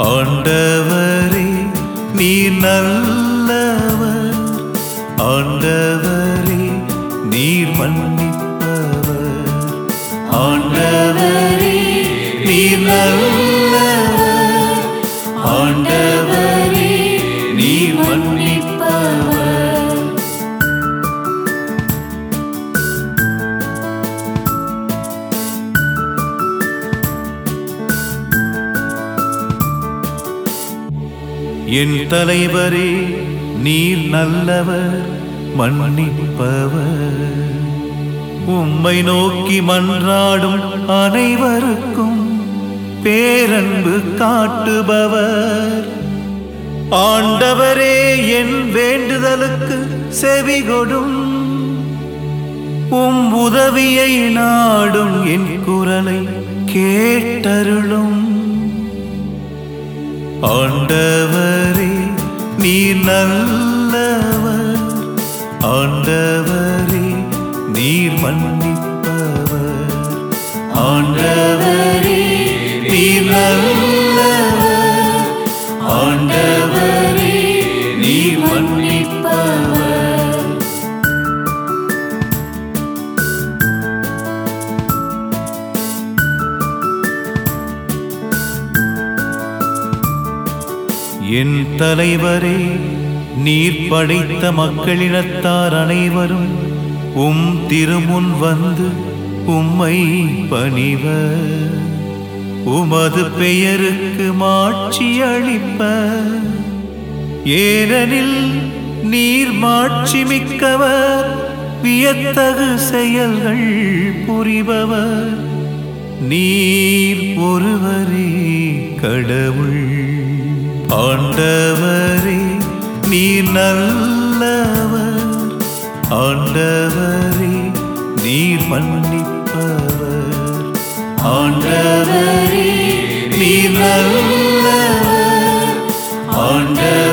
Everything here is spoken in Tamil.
ஆண்டவரே நீர் நல்லவர் ஆண்டவரே நீர் மன்னிப்பவர் ஆண்டவரே நீர் நல்லவர் ஆண்டவரே நீர் மன்னிப்பவர் என் தலைவரே நீர் நல்லவர் மன்னிப்பவர் உம்மை நோக்கி மன்றாடும் அனைவருக்கும் பேரன்பு காட்டுபவர் ஆண்டவரே என் வேண்டுதலுக்கு செவிகொடும் உம் உதவியை நாடும் என் குரலை கேட்டருளும் ஆண்டவரே நீர் நல்லவர் ஆண்டவரே நீர் மன்னிப்பவர் ஆண்டவரே நீர் நல்லவர் ஆண்டவரே நீர் மன்னிப்பவர் என் தலைவரே நீர் படைத்த மக்களினத்தார் அனைவரும் உம் திருமுன் வந்து உம்மை பணிவர் உமது பெயருக்கு மாட்சி அளிப்ப ஏனெனில் நீர் மாட்சி மிக்கவர் வியத்தகு செயல்கள் புரிபவர் நீர் ஒருவரே கடவுள் ஆண்டவரே நீர் நல்லவர் ஆண்டவரே நீர் மன்னிப்பவர் ஆண்டவரே நீர் நல்லவர் ஆண்டவரே